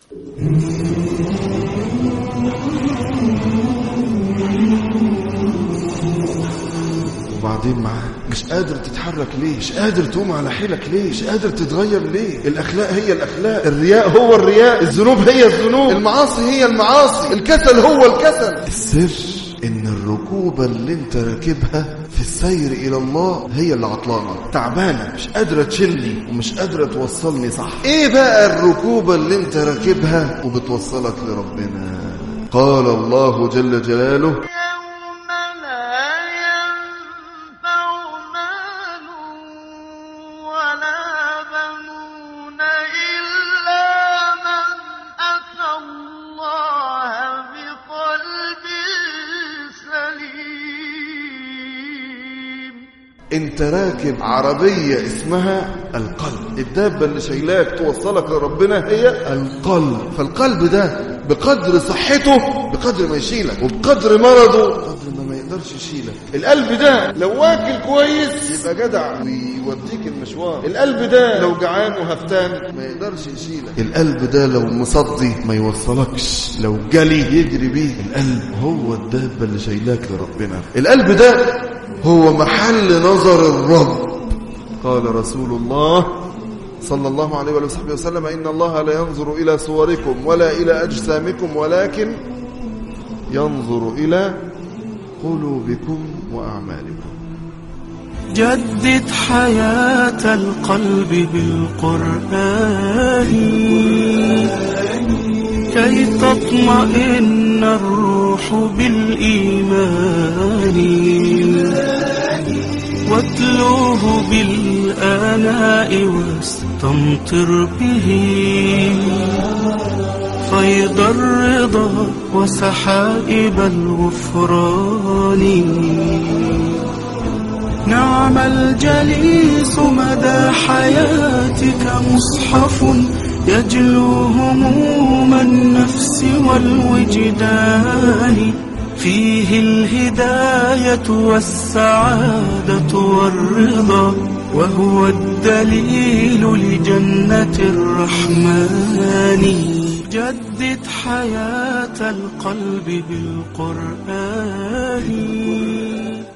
وبعدين معاه مش قادر تتحرك ليه مش قادر تقوم على حيلك ليه مش قادر تتغير ليه الاخلاق هي الاخلاق الرياء هو الرياء الذنوب هي الذنوب المعاصي هي المعاصي الكسل هو الكسل السر ان الركوبة اللي انت راكبها في السير الى الله هي اللي عطلانة تعبانة مش قادرة تشيلني ومش قادرة توصلني صح ايه بقى الركوبة اللي انت راكبها وبتوصلك لربنا قال الله جل جلاله يوم لا ينفع مال ولا بنون إلا من أتى الله بقلب سليم انت راكب عربية اسمها القلب الدابة اللي شايلاك توصلك لربنا هي القلب فالقلب ده بقدر صحته بقدر ما يشيلك وبقدر مرضه بقدر ما ما يقدرش يشيلك القلب ده لو واكل كويس يبقى جدع ويوديك المشوار القلب ده لو جعان وهفتان ما يقدرش يشيلك القلب ده لو مصدي ما يوصلكش لو جلي يجري بيه القلب هو الدابة اللي شايلاك لربنا القلب ده هو محل نظر الرب قال رسول الله صلى الله عليه وآله وصحبه وسلم إن الله لا ينظر إلى صوركم ولا إلى أجسامكم ولكن ينظر إلى قلوبكم وأعمالكم جدد حياة القلب بالقرآن كي تطمئن الروح بالإيمان واتلوه بالآناء واستمطر به فيض الرضا وسحائب الغفران نعم الجليس مدى حياتك مصحف يجلو هموم النفس والوجدان فيه الهداية والسعادة والرضا وهو الدليل لجنة الرحمن جدد حياة القلب بالقرآن